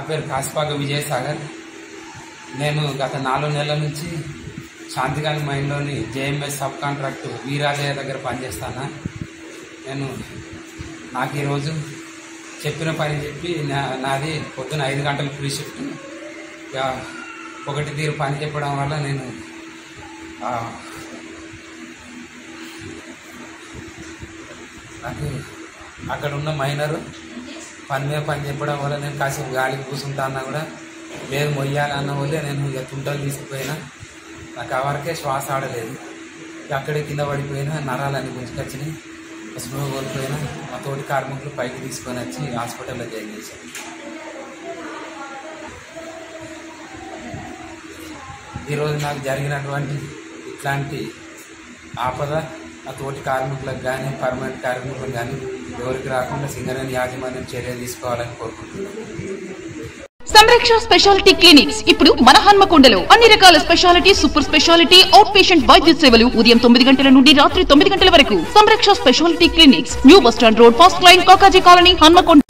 పేరు కాసిపాక విజయసాగర్ నేను గత నాలుగు నెలల నుంచి శాంతిగాని మైన్లోని జేఎంఎస్ సబ్ కాంట్రాక్ట్ వీరాలయ దగ్గర పనిచేస్తాను నేను నాకు ఈరోజు చెప్పిన పని చెప్పి నా నాది పొద్దున ఐదు గంటల ఫ్రీ షిఫ్ట్ ఇక ఒకటి తీరు పని చెప్పడం వల్ల నేను ఆ, నాకు అక్కడ ఉన్న మైనర్ పని మీద పని చెప్పడం వల్ల నేను కాసేపు గాలికి కూర్చుంటా అన్నా కూడా లేదు మొయ్యాలన్న వల్లే నేను ఇక తుంటలు తీసుకుపోయినా నాకు ఆ వరకే శ్వాస ఆడలేదు ఇక అక్కడే కింద పడిపోయినా నరాలన్నీ గుంజుకొచ్చినాయి స్పృహ కోల్పోయినా మా తోటి కార్మికులు పైకి తీసుకొని వచ్చి హాస్పిటల్లో జాయిన్ చేశాను ఈరోజు నాకు జరిగినటువంటి ఇట్లాంటి ఆపద ఆ తోటి కార్మికులకు కానీ పర్మనెంట్ కార్మికులకు కానీ ఎవరికి రాకుండా సింగరేణి యాజమాన్యం చర్య తీసుకోవాలని కోరుకుంటున్నాను సంరక్ష స్పెషాలిటీ క్లినిక్స్ ఇప్పుడు మన హన్మకొండలో అన్ని రకాల speciality super speciality out patient వైద్య సేవలు ఉదయం తొమ్మిది గంటల నుండి రాత్రి తొమ్మిది గంటల వరకు Samraksha speciality clinics new bus stand road first line Kakaji colony Hanamkonda